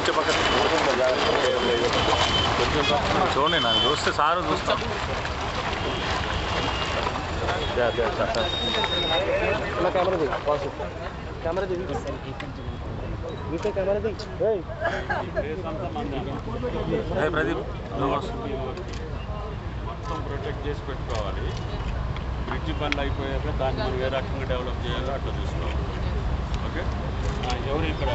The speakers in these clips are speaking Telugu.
కొంచెం పక్కన కొంచెం పక్కన. చూడండి నాకు చూస్తే సార్ చూస్తాం దా, దా, దా, దా. నా కెమెరా దిగు పాసు కెమెరా దిగు మీతో కెమెరా దిగు ఏయ్ ఏ ప్రదీప్ నువ్వు వస్తు. మొత్తం ప్రొటెక్ట్ చేసి పెట్టుకోవాలి బ్రిడ్జ్ పనులు అయిపోయాక దాన్ని మనం ఏ రకంగా డెవలప్ చేయాలో అట్లా చూసుకోవాలి ఓకే ఆ, ఎవరు ఇక్కడ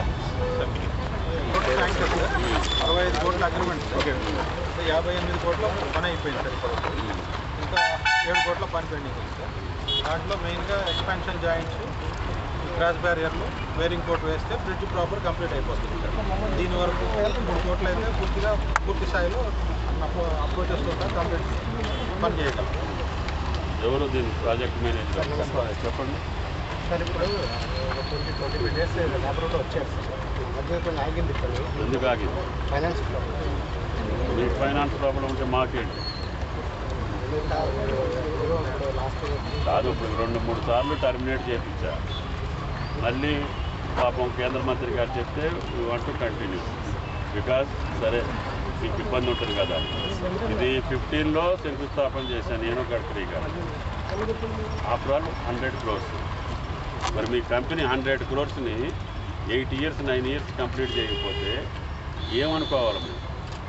అరవై ఐదు కోట్ల అగ్రిమెంట్ ఓకే యాభై ఎనిమిది కోట్ల పని అయిపోయింది సార్ ఇప్పుడు ఇంకా ఏడు కోట్ల పని పెండింగ్ ఉంది సార్ దాంట్లో మెయిన్గా ఎక్స్పాన్షన్ జాయింట్స్ క్రాష్ బ్యారియర్లు వేరింగ్ కోట్ వేస్తే బ్రిడ్జ్ ప్రాపర్ కంప్లీట్ అయిపోతుంది సార్ దీని వరకు మూడు కోట్లు అయితే పూర్తిగా పూర్తి స్థాయిలో అప్రోచెస్ కూడా కంప్లీట్ పని చేయగలం ఎవరు దీని ప్రాజెక్ట్ మేనేజర్ చెప్పండి సార్ ఇప్పుడు twenty twenty five days labour వచ్చారు సార్ మధ్య కొన్ని ఆగింది ఇక్కడ ఎందుకు ఆగింది ఫైనాన్స్ మీ ఫైనాన్స్ ప్రాబ్లం ఉంటే మాకేంటి లాస్ట్ కాదు ఇప్పుడు రెండు మూడు సార్లు టర్మినేట్ చేయించా మళ్ళీ పాపం కేంద్ర మంత్రి గారు చెప్తే we want to continue because సరే మీకు ఇబ్బంది ఉంటుంది కదా ఇది ఫిఫ్టీన్లో శంకుస్థాపన చేశాను నేను గడ్కరీ గారు ఆఫ్టర్ ఆల్ హండ్రెడ్ క్రోర్స్ మరి మీ కంపెనీ హండ్రెడ్ క్రోర్స్ని eight years nine years complete చేయకపోతే ఏమనుకోవాలి మీరు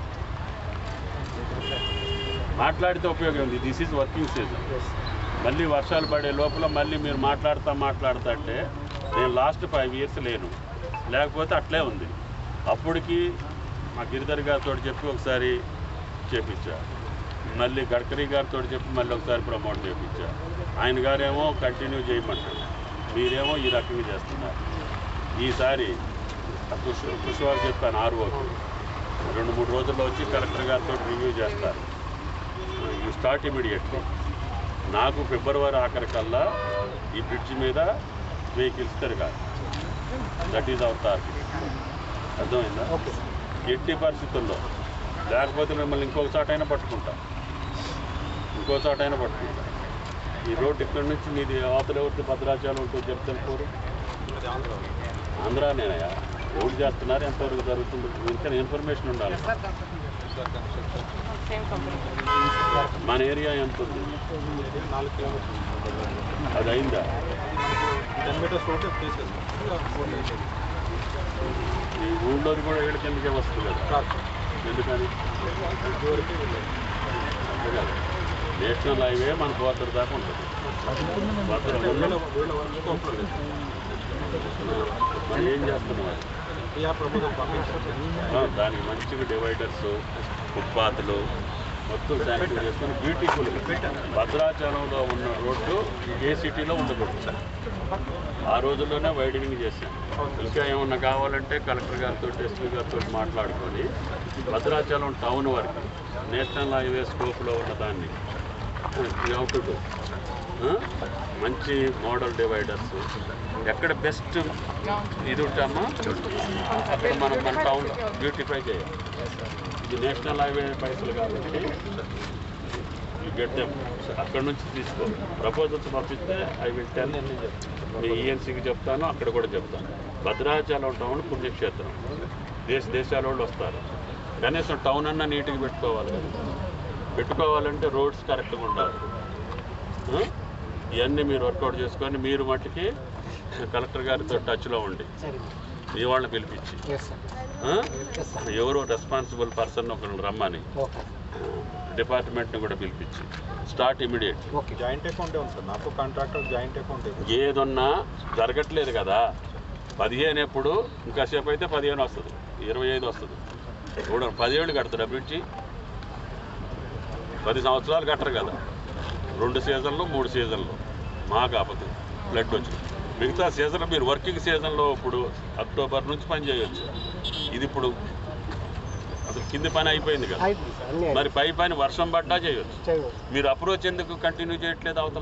మాట్లాడితే ఉపయోగం ఉంది దిస్ ఈజ్ వర్కింగ్ సీజన్ మళ్ళీ వర్షాలు పడే లోపల మళ్ళీ మీరు మాట్లాడుతా మాట్లాడుతా అంటే నేను లాస్ట్ ఫైవ్ ఇయర్స్ లేను లేకపోతే అట్లే ఉంది అప్పటికి మా గిరిధర్ గారితో చెప్పి ఒకసారి చేపించా మళ్ళీ గడ్కరీ గారితో చెప్పి మళ్ళీ ఒకసారి ప్రమోట్ చేయించా ఆయన గారేమో కంటిన్యూ చేయమంటారు మీరేమో ఈ రకంగా చేస్తున్నారు ఈసారి కృషి కృషి వారు చెప్పాను ఆర్ఓకి రెండు మూడు రోజుల్లో వచ్చి కలెక్టర్ గారితో రివ్యూ చేస్తారు యూ స్టార్ట్ ఇమీడియట్లీ నాకు ఫిబ్రవరి ఆఖరికల్లా ఈ బ్రిడ్జ్ మీద వెహికల్స్ తిరగాలి దట్ ఈజ్ అవర్ టార్గెట్ అర్థమైందా ఓకే ఎట్టి పరిస్థితుల్లో లేకపోతే మిమ్మల్ని ఇంకొక చోటైనా పట్టుకుంటా ఇంకో చోటైనా పట్టుకుంటా ఈ రోడ్డు ఇక్కడ నుంచి మీది అవతల ఎవరిది భద్రాచలం ఉంటుంది చెప్తాను కోరు ఆంధ్ర నేనయ్యా ఎవరు చేస్తున్నారు ఎంతవరకు జరుగుతుంది ఇంకా ఇన్ఫర్మేషన్ ఉండాలి మన ఏరియా ఎంత ఉంది నాలుగు కిలోమీటర్లు అది అయిందా టెన్ మీటర్స్ రోడ్ తీసేస్తాం ఫోర్ మీటర్స్ ఈ ఊళ్ళోది కూడా ఏడు కిందకే వస్తుంది కదా రాదు ఎందుకని ఇదివరకు వెళ్ళేది. అంతే కదా నేషనల్ హైవే మన పోతరు దాకా ఉంటుంది పోతర వీళ్ళ ఉన్న వీళ్ళ వర్క్ స్కోప్లో లేదు మనం ఏం చేస్తున్నాం టీఆర్ ప్రభుత్వం పంపించారు ఆ, దానికి మంచిగా డివైడర్స్ ఫుట్పాత్లు మొత్తం శానిటైజ్ చేసుకొని బ్యూటిఫుల్ భద్రాచలంలో ఉన్న రోడ్డు ఏ సిటీలో ఉండకూడదు ఆ రోజుల్లోనే వైడనింగ్ చేశాం ఇంకా ఏమన్నా కావాలంటే కలెక్టర్ గారితో ఎస్పీ గారితో మాట్లాడుకొని భద్రాచలం టౌన్ వరకు నేషనల్ హైవే స్కోప్లో ఉన్న దాన్ని అవుట్ మంచి మోడల్ డివైడర్స్ ఎక్కడ బెస్ట్ ఇది ఉంటామా అక్కడ మనం మన టౌన్ బ్యూటిఫై చేయాలి ఇది నేషనల్ హైవే పైసలు కాబట్టి యూ గెట్ దెమ్ అక్కడ నుంచి తీసుకో ప్రపోజల్స్ పంపిస్తే ఐ విల్ టెల్ మీ ఈఎన్సీకి చెప్తాను అక్కడ కూడా చెప్తాను భద్రాచలం టౌన్ పుణ్యక్షేత్రం దేశ దేశాల వాళ్ళు వస్తారు కనీసం టౌన్ అన్నా నీట్గా పెట్టుకోవాలి కదా పెట్టుకోవాలంటే రోడ్స్ కరెక్ట్గా ఉండాలి ఆ? ఇవన్నీ మీరు వర్కౌట్ చేసుకొని మీరు మట్టుకి కలెక్టర్ గారితో టచ్లో ఉండి సరే మీ వాళ్ళని పిలిపించి ఎస్ సార్ ఆ? ఎస్ సార్ ఎవరో రెస్పాన్సిబుల్ పర్సన్ ఒకరిని రమ్మని ఓకే డిపార్ట్మెంట్ని కూడా పిలిపించి start immediate okay joint account ఉంది సార్ నాకు కాంట్రాక్టర్ జాయింట్ అకౌంట్ ఉంది ఏదున్నా జరగట్లేదు కదా పదిహేను ఎప్పుడు ఇంకాసేపు అయితే పదిహేను వస్తుంది ఇరవై ఐదు వస్తుంది చూడండి పదిహేళ్ళు కడతారు బ్రిడ్జి పది సంవత్సరాలు కట్టరు కదా రెండు సీజన్లు మూడు సీజన్లు మా కాకపోతే బ్లడ్ వచ్చి మిగతా సీజన్ మీరు వర్కింగ్ సీజన్లో ఇప్పుడు అక్టోబర్ నుంచి పని చేయొచ్చు ఇది ఇప్పుడు అసలు కింది పని అయిపోయింది కదా అయిపోయింది సార్ అన్నీ మరి పై పని వర్షం పడ్డా చేయొచ్చు చేయవచ్చు మీరు అప్రోచ్ ఎందుకు కంటిన్యూ చేయట్లేదు అవతల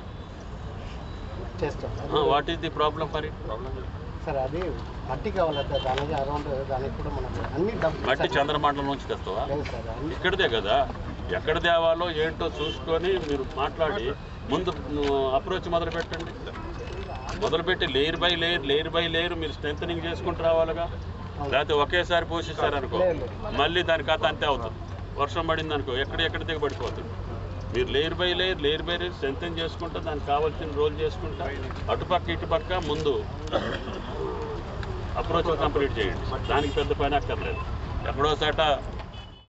చేస్తాం sir what is the problem మరి సార్ అది మట్టి కావాలి సార్ దానికి అరౌండ్ దానికి కూడా మనకు అన్ని డబ్బు మట్టి చంద్రమండలం నుంచి తెస్తావా లేదు సార్ అన్ని ఇక్కడిదే కదా ఎక్కడ తేవాలో ఏంటో చూసుకొని మీరు మాట్లాడి ముందు అప్రోచ్ మొదలు పెట్టండి మొదలుపెట్టి layer by layer layer by layer మీరు స్ట్రెంథనింగ్ చేసుకుంటూ రావాలిగా లేకపోతే ఒకేసారి పోషిస్తారనుకో మళ్ళీ దాని కథ అంతే అవుతుంది వర్షం పడింది అనుకో ఎక్కడ ఎక్కడ దిగబడిపోతుంది మీరు layer by layer layer by layer strengthen చేసుకుంటా దానికి కావాల్సిన రోల్ చేసుకుంటా అటుపక్క ఇటుపక్క ముందు అప్రోచ్ కంప్లీట్ చేయండి దానికి పెద్ద పని అక్కర్లేదు ఎక్కడో చోట